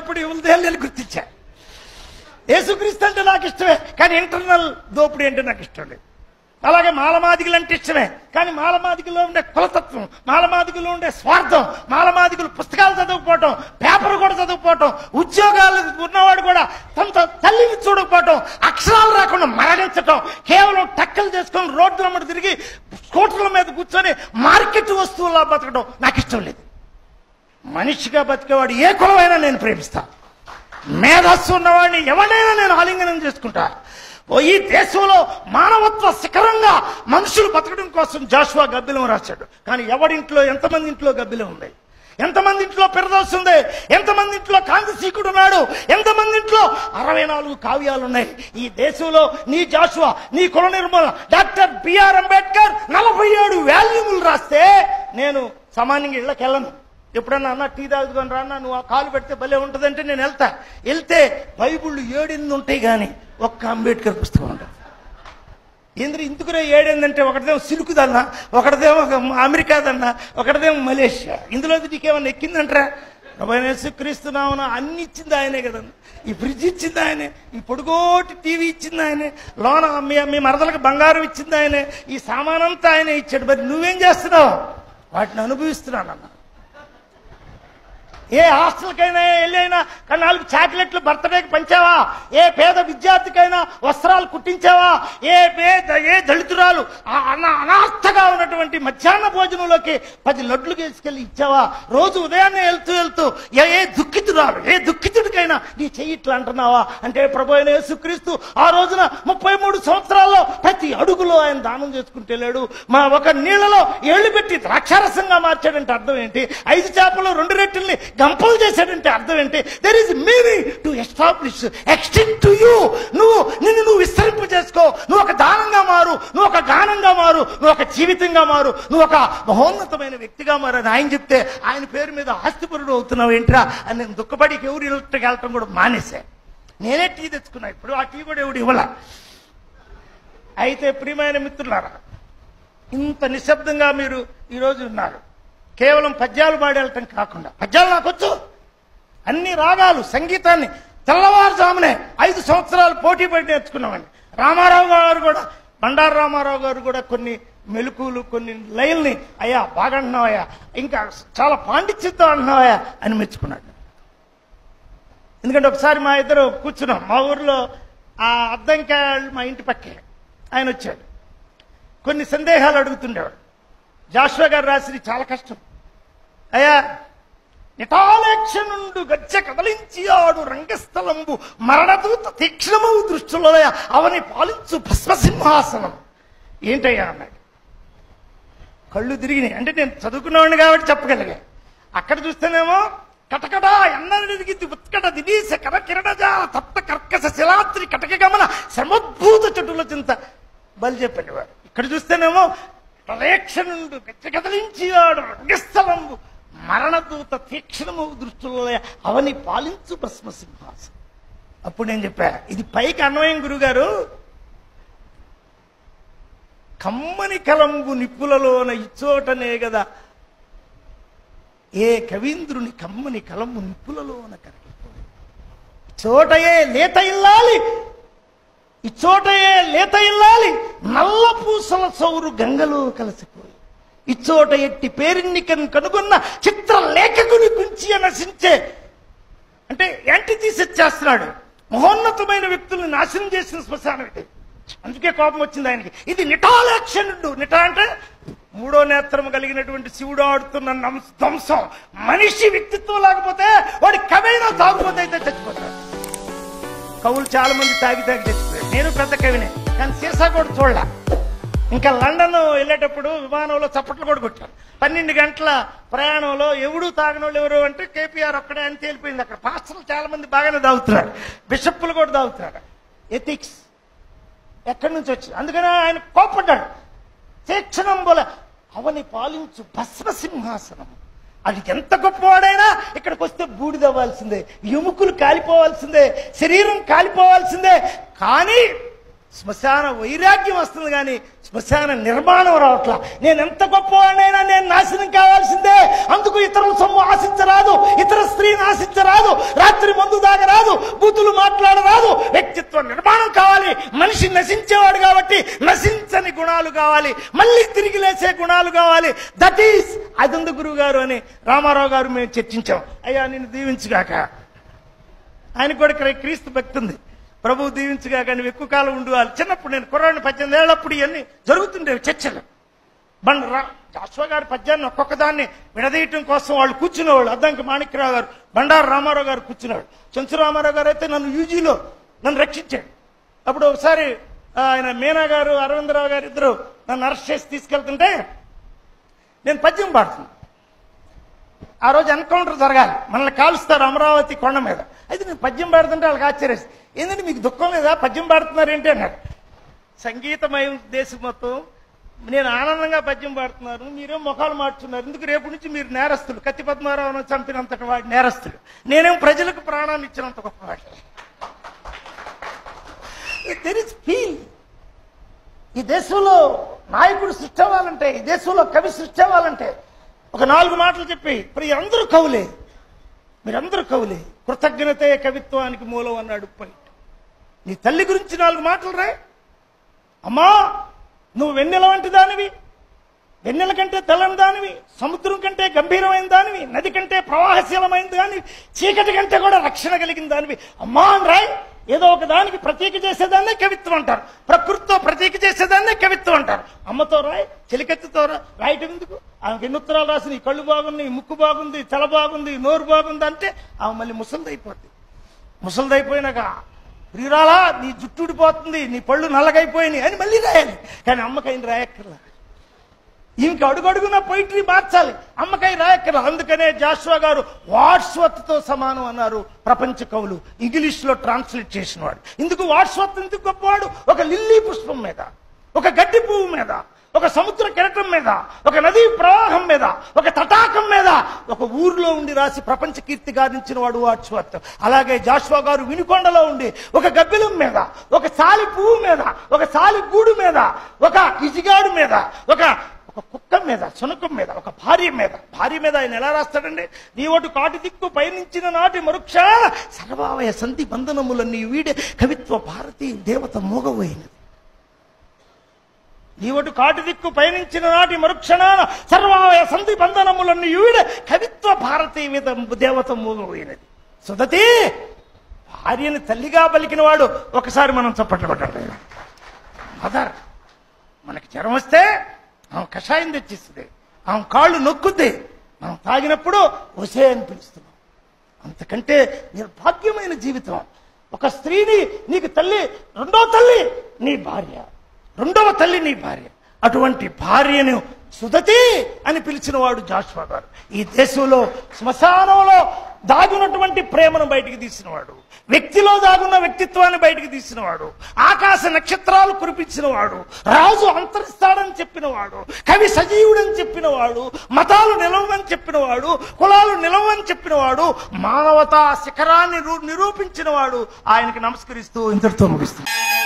అప్పుడు ఉల్దేళ్ళు గుర్తించా యేసుక్రీస్తు అంటే నాకు ఇష్టమే కానీ ఇంటర్నల్ దోపిడీ అంటే నాకు ఇష్టం లేదు అలాగే మాలమాదిగులు అంటే ఇష్టమే కానీ మాలమాదిగులో ఉండే కులతత్వం మాలమాదిగులో ఉండే స్వార్థం మాలమాదిగులు పుస్తకాలు చదవకపోవటం పేపర్ కూడా చదవకపోవటం ఉద్యోగాలు ఉన్నవాడు కూడా తన తల్లిని చూడకపోవటం అక్షరాలు రాకుండా మరణించటం కేవలం టక్కలు చేసుకొని రోడ్ల మీద తిరిగి స్కూటర్ల మీద కూర్చొని మార్కెట్ వస్తువులా బతకడం నాకు ఇష్టం లేదు మనిషిగా బతికేవాడు ఏ కులమైనా నేను ప్రేమిస్తాను మేధస్సు ఉన్నవాడిని ఎవరైనా నేను ఆలింగనం చేసుకుంటా ఓ ఈ దేశంలో మానవత్వ శిఖరంగా మనుషులు బతకడం కోసం జాషువా గబ్బిలం రాశాడు కానీ ఎవడింట్లో ఎంతమంది ఇంట్లో గబ్బిలం ఉంది ఎంతమంది ఇంట్లో పెరదోసు ఉంది ఎంతమంది ఇంట్లో కాంతిసీకుడు ఉన్నాడు ఎంతమంది ఇంట్లో అరవై నాలుగు కావ్యాలు ఉన్నాయి ఈ దేశంలో నీ జాషువా నీ కుల నిర్మూలన డాక్టర్ బిఆర్ అంబేద్కర్ నలభై ఏడు వాల్యూములు రాస్తే నేను సామాన్యంగా ఇళ్ళకి వెళ్ళను ఎప్పుడన్నా అన్న టీ తాగుకొని రా అన్న, నువ్వు ఆ కాలు పెడితే భలే ఉంటుందంటే నేను వెళ్తా వెళ్తే బైబుళ్ళు ఏడెనిమిది ఉంటాయి కానీ ఒక్క అంబేద్కర్ పుస్తకం ఉంటుంది ఎందుకు ఇందుకునే ఏడేందంటే ఒకటిదేమో సిలుకుదన్నా ఒకటిదేమో అమెరికాదన్నా ఒకటిదేమో మలేషియా ఇందులో నీకేమన్నా ఎక్కిందంటరా క్రీస్తున్నామన్నా అన్ని ఇచ్చింది ఆయనే కదన్నా ఈ ఫ్రిడ్జ్ ఇచ్చింది ఆయనే ఈ పొడుగోటి టీవీ ఇచ్చింది ఆయనే లోన మీ మీ మరదలకు బంగారం ఇచ్చింది ఆయనే ఈ సామానంతా ఆయనే ఇచ్చాడు మరి నువ్వేం చేస్తున్నావు వాటిని అనుభవిస్తున్నానన్న ఏ హాస్టల్కైనా వెళ్ళైనా కానీ నాలుగు చాక్లెట్లు బర్త్డేకి పంచావా ఏ పేద విద్యార్థికైనా వస్త్రాలు కుట్టించావా ఏ పేద ఏ దళితురాలు ఆ అన- అనార్థగా ఉన్నటువంటి మధ్యాహ్న భోజనంలోకి పది లడ్లు తీసుకెళ్లి ఇచ్చావా రోజు ఉదయాన్నే వెళ్తూ వెళ్తూ ఏ ఏ దుఃఖితురాలు ఏ దుఃఖితుడికైనా నీ చెయ్యి ఇట్లా అంటున్నావా అంటే ప్రభు అయిన యేసుక్రీస్తు ఆ రోజున ముప్పై మూడు సంవత్సరాల్లో ప్రతి అడుగులో ఆయన దానం చేసుకుంటూ వెళ్ళాడు మా ఒక నీళ్లలో ఏళ్ళు పెట్టి ద్రాక్షారసంగా మార్చాడంటే అర్థం ఏంటి ఐదు చేపలు రెండు రెట్టుల్ని గంపలు చేశాడంటే అర్థం ఏంటి there is meaning to establish extend to you నువ్వు నిన్ను నువ్వు విస్తరింపు చేసుకో నువ్వు ఒక దానంగా మారు నువ్వు ఒక గానంగా మారు నువ్వు ఒక జీవితంగా మారు నువ్వు ఒక మహోన్నతమైన వ్యక్తిగా మారు అని ఆయన చెప్తే ఆయన పేరు మీద ఆస్తిపరుడు అవుతున్నావు ఏంట్రా అని నేను దుఃఖపడి ఎవరు ఇళ్ళకి వెళ్ళటం కూడా మానేసా నేనే టీ తెచ్చుకున్నా ఇప్పుడు ఆ టీ కూడా ఎవడు ఇవ్వాల అయితే ప్రియమైన మిత్రులారా ఇంత నిశ్శబ్దంగా మీరు ఈరోజు ఉన్నారు కేవలం పద్యాలు పాడి వెళ్ళటం కాకుండా పద్యాలు నాకు వచ్చు అన్ని రాగాలు సంగీతాన్ని తెల్లవారుజామునే ఐదు సంవత్సరాలు పోటీ పడి నేర్చుకున్నామండి రామారావు గారు కూడా బండారు రామారావు గారు కూడా కొన్ని మెలకులు కొన్ని లైల్ని అయ్యా బాగా అంటున్నావయ్యా ఇంకా చాలా పాండిత్యంతో అంటున్నావయ్యా అని మెచ్చుకున్నాడు ఎందుకంటే ఒకసారి మా ఇద్దరు కూర్చున్నాం మా ఊర్లో ఆ అద్దంకాయలు మా ఇంటి పక్కే ఆయన వచ్చాడు కొన్ని సందేహాలు అడుగుతుండేవాడు జాషువా గారు రాసినవి చాలా కష్టం అయ్యా నిటాలేక్షనుండు గజ్జ కదలించి ఆడు రంగస్థలంబు మరణదూత తీక్షణమవు దృష్టిలో అవని పాలించు భస్మసింహాసనం ఏంటయ్యా అన్నాడు కళ్ళు తిరిగినాయి అంటే నేను చదువుకున్నవాడిని కాబట్టి చెప్పగలిగా అక్కడ చూస్తేనేమో కటకట ఎన్నడిగిద్ది ఉత్కట దినీస కర కిరణజాల తప్త కర్కశ శిలాత్రి కటక గమన శ్రమోద్భూత చెట్టుల చింత బలి చెప్పండి వాడు ఇక్కడ చూస్తేనేమో ప్రలేక్షణుండు కచ్చకదలించి ఆడు రంగస్థలంబు మరణదూత తీక్షణము దృష్టిలో అవని పాలించు భస్మ సింహాసనం అప్పుడు నేను చెప్పా ఇది పైకి అన్వయం గురుగారు కమ్మని కలంబు నిప్పులలోన ఇచ్చోటనే కదా ఏ కవీంద్రుని కమ్మని కలంబు నిప్పులలోన కరిగిపోయి చోటయే లేత ఇల్లాలి ఇచ్చోటయే లేత ఇల్లాలి నల్ల పూసల సౌరు గంగలో కలిసిపోయి ఇచ్చోట ఎట్టి పేరిన్నికను కనుగొన్న చిత్ర లేఖకుని కుంచి నశించే అంటే యాంటీ తీసేస్తున్నాడు మహోన్నతమైన వ్యక్తుల్ని నాశనం చేసిన శ్మశానం ఇది అందుకే కోపం వచ్చింది ఆయనకి ఇది నిటాలక్షణుడు నిట అంటే మూడో నేత్రం కలిగినటువంటి శివుడు ఆడుతున్న నం- ధ్వంసం మనిషి వ్యక్తిత్వం లేకపోతే వాడి కవైనా తాగుపోతే అయితే చచ్చిపోతాడు కవులు చాలా మంది తాగి తాగి చచ్చిపోయారు నేను పెద్ద కవినే కానీ సీసా కూడా చూడలా ఇంకా లండన్ వెళ్ళేటప్పుడు విమానంలో చప్పట్లు కూడా కొట్టారు పన్నెండు గంటల ప్రయాణంలో ఎవడు తాగిన వాళ్ళు ఎవరు అంటే కేపీఆర్ ఒక్కడే అని తేలిపోయింది అక్కడ పాస్టర్లు చాలా మంది బాగానే తాగుతున్నారు బిషప్పులు కూడా తాగుతున్నారు ఎథిక్స్ ఎక్కడి నుంచి వచ్చి అందుకని ఆయన కోపడ్డాడు తీక్షణం బోల అవని పాలించు భస్మ సింహాసనం అది ఎంత గొప్పవాడైనా ఇక్కడికి వస్తే బూడిదవ్వాల్సిందే ఎముకలు కాలిపోవాల్సిందే శరీరం కాలిపోవాల్సిందే కానీ శ్మశాన వైరాగ్యం వస్తుంది కానీ శ్మశాన నిర్మాణం రావట్లా నేను ఎంత గొప్పవాడినైనా నేను నాశనం కావాల్సిందే అందుకు ఇతరుల సొమ్ము ఆశించరాదు ఇతర స్త్రీని ఆశించరాదు రాత్రి మందు దాగరాదు బూతులు మాట్లాడరాదు వ్యక్తిత్వ నిర్మాణం కావాలి మనిషి నశించేవాడు కాబట్టి నశించని గుణాలు కావాలి మళ్ళీ తిరిగి లేచే గుణాలు కావాలి దట్ ఈస్ అదందు గురువు గారు అని రామారావు గారు మేము చర్చించాం అయ్యా నిన్ను దీవించుగాక ఆయన కూడా ఇక్కడ క్రీస్తు భక్తి ఉంది ప్రభు దీవించుగా కానీ ఎక్కువ కాలం ఉండాలి చిన్నప్పుడు నేను కుర్రాడిని పద్దెనిమిది ఏళ్ళప్పుడు ఇవన్నీ జరుగుతుండేవి చర్చలు బండ రా- జాషువా గారి పద్యాన్ని ఒక్కొక్క దాన్ని విడదీయటం కోసం వాళ్ళు కూర్చునేవాళ్ళు అద్దంకి మాణిక్యరావు గారు బండారు రామారావు గారు కూర్చున్నాడు చెంచు రామారావు గారు అయితే నన్ను యూజీలో నన్ను రక్షించాడు అప్పుడు ఒకసారి ఆ, ఆయన మీనా గారు అరవిందరావు గారు ఇద్దరు నన్ను అరెస్ట్ చేసి తీసుకెళ్తుంటే నేను పద్యం పాడుతున్నాను ఆ రోజు ఎన్కౌంటర్ జరగాలి మనల్ని కాలుస్తారు అమరావతి కొండ మీద అయితే నేను పద్యం పాడుతుంటే వాళ్ళకి ఆశ్చర్యం ఏంటంటే మీకు దుఃఖం లేదా పద్యం పాడుతున్నారు ఏంటి అన్నాడు సంగీతమయం దేశం మొత్తం నేను ఆనందంగా పద్యం పాడుతున్నాను మీరేం ముఖాలు మార్చున్నారు ఎందుకు రేపు నుంచి మీరు నేరస్తులు కత్తి పద్మారావును చంపినంతటి వాడు నేరస్తులు నేనేం ప్రజలకు ప్రాణాన్ని ఇచ్చినంత గొప్పవాడు దెర్ ఇస్ ఫీల్ ఈ దేశంలో నాయకుడు సృష్టి అవ్వాలంటే ఈ దేశంలో కవి సృష్టి అవ్వాలంటే ఒక నాలుగు మాటలు చెప్పి ఇప్పుడు అందరూ కవులే మీరందరూ కవులే కృతజ్ఞతే కవిత్వానికి మూలం అన్నాడు పోయిట్ నీ తల్లి గురించి నాలుగు మాటలు రాయ్ అమ్మా నువ్వు వెన్నెల వంటి దానివి వెన్నెల కంటే తెల్లని దానివి సముద్రం కంటే గంభీరమైన దానివి నది కంటే ప్రవాహశీలమైన దానివి చీకటి కంటే కూడా రక్షణ కలిగిన దానివి అమ్మా అని రాయ్ ఏదో ఒక దానికి ప్రతీక చేసేదాన్నే కవిత్వం అంటారు ప్రకృతితో ప్రతీక చేసేదాన్నే కవిత్వం అంటారు అమ్మతో రాయ్ చెలికత్తితో రా రాయటం ఎందుకు ఆమెకి ఎన్ని ఉత్తరాలు రాసి నీ కళ్ళు బాగున్నాయి ముక్కు బాగుంది తల బాగుంది నోరు బాగుంది అంటే ఆమె మళ్ళీ ముసలిదైపోద్ది ముసలిదైపోయినాక ప్రియురాలా నీ జుట్టు ఊడిపోతుంది నీ పళ్ళు నల్లగైపోయినాయి అని మళ్ళీ రాయాలి కానీ అమ్మకైన రాయక్కర్లా ఇంక అడుగడుగున పొయిటరీ మార్చాలి అమ్మకై రాయక్కర్లా అందుకనే జాషువా గారు వాట్స్వత్ తో సమానం అన్నారు ప్రపంచ కవులు ఇంగ్లీష్ లో ట్రాన్స్లేట్ చేసిన వాడు ఇందుకు వాట్స్వత్ ఎందుకు గొప్పవాడు ఒక లిల్లీ పుష్పం మీద ఒక గడ్డి పువ్వు మీద ఒక సముద్ర కెరటం మీద ఒక నదీ ప్రవాహం మీద ఒక తటాకం మీద ఒక ఊర్లో ఉండి రాసి ప్రపంచ కీర్తి గాదించిన వాడు వాట్స్వర్త్ అలాగే జాషువా గారు వినుకొండలో ఉండి ఒక గబ్బిలం మీద ఒక సాలి పువ్వు మీద ఒక సాలి గూడు మీద ఒక ఇజిగాడు మీద ఒక ఒక కుక్క మీద శునకం మీద ఒక భార్య మీద భార్య మీద ఆయన ఎలా రాస్తాడండి నీ ఒకటి కాటి దిక్కు పయనించిన నాటి మరుక్ష సర్వావయ సంధి బంధనములన్నీ వీడే కవిత్వ భారతి దేవత మూగపోయినది నీవటు కాటి దిక్కు పయనించిన నాటి మరుక్షణాన సర్వావయ సంధి బంధనములన్నీ వీడే కవిత్వ భారతి మీద దేవత మూగపోయినది సుదతి భార్యని తల్లిగా పలికిన వాడు ఒకసారి మనం చప్పట్లు కొట్టాలి మదర్ మనకి జ్వరం వస్తే ఆమె కషాయం తెచ్చిస్తుంది ఆమె కాళ్ళు నొక్కుద్ది మనం తాగినప్పుడు ఒసే అని పిలుస్తున్నాం అంతకంటే నిర్భాగ్యమైన జీవితం ఒక స్త్రీని నీకు తల్లి రెండో తల్లి నీ భార్య రెండవ తల్లి నీ భార్య అటువంటి భార్యను సుదతి అని పిలిచిన వాడు జాషువా గారు ఈ దేశంలో శ్మశానంలో దాగున్నటువంటి ప్రేమను బయటికి తీసినవాడు వ్యక్తిలో దాగున్న వ్యక్తిత్వాన్ని బయటికి తీసినవాడు ఆకాశ నక్షత్రాలు కురిపించినవాడు రాజు అంతరిస్తాడని చెప్పినవాడు కవి సజీవుడని చెప్పినవాడు మతాలు నిలవని చెప్పినవాడు కులాలు నిలవని చెప్పినవాడు మానవతా శిఖరాన్ని రూ- నిరూపించినవాడు ఆయనకి నమస్కరిస్తూ ఇంతటితో ముగిస్తుంది